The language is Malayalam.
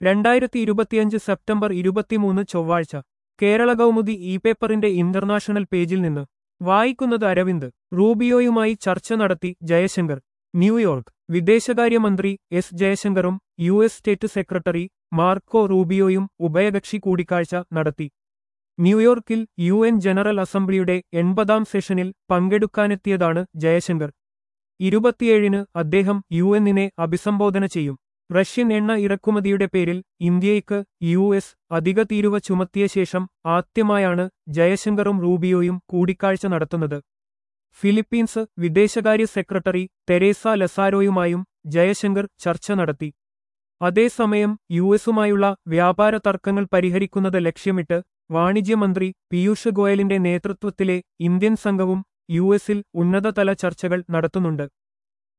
രണ്ടായിരത്തി ഇരുപത്തിയഞ്ച് സെപ്റ്റംബർ ഇരുപത്തിമൂന്ന് ചൊവ്വാഴ്ച കേരള കൗമുദി ഇ പേപ്പറിന്റെ ഇന്റർനാഷണൽ പേജിൽ നിന്ന് വായിക്കുന്നത് അരവിന്ദ് റൂബിയോയുമായി ചർച്ച നടത്തി ജയശങ്കർ ന്യൂയോർക്ക് വിദേശകാര്യമന്ത്രി എസ് ജയശങ്കറും U S state secretary Marco റൂബിയോയും ഉഭയകക്ഷി കൂടിക്കാഴ്ച നടത്തി ന്യൂയോർക്കിൽ യു എൻ ജനറൽ അസംബ്ലിയുടെ എൺപതാം സെഷനിൽ പങ്കെടുക്കാനെത്തിയതാണ് ജയശങ്കർ ഇരുപത്തിയേഴിന് അദ്ദേഹം യു എന്നിനെ അഭിസംബോധന ചെയ്യും റഷ്യൻ എണ്ണ ഇറക്കുമതിയുടെ പേരിൽ ഇന്ത്യയ്ക്ക് യു എസ് അധിക തീരുവ ചുമത്തിയ ശേഷം ആദ്യമായാണ് ജയശങ്കറും റൂബിയോയും കൂടിക്കാഴ്ച നടത്തുന്നത് ഫിലിപ്പീൻസ് വിദേശകാര്യ സെക്രട്ടറി തെരേസ ലസാരോയുമായും ജയശങ്കർ ചർച്ച നടത്തി അതേസമയം യു എസുമായുള്ള വ്യാപാര തർക്കങ്ങൾ പരിഹരിക്കുന്നത് ലക്ഷ്യമിട്ട് വാണിജ്യമന്ത്രി പീയൂഷ് ഗോയലിന്റെ നേതൃത്വത്തിലെ ഇന്ത്യൻ സംഘവും യു എസിൽ ഉന്നതതല ചർച്ചകൾ നടത്തുന്നുണ്ട്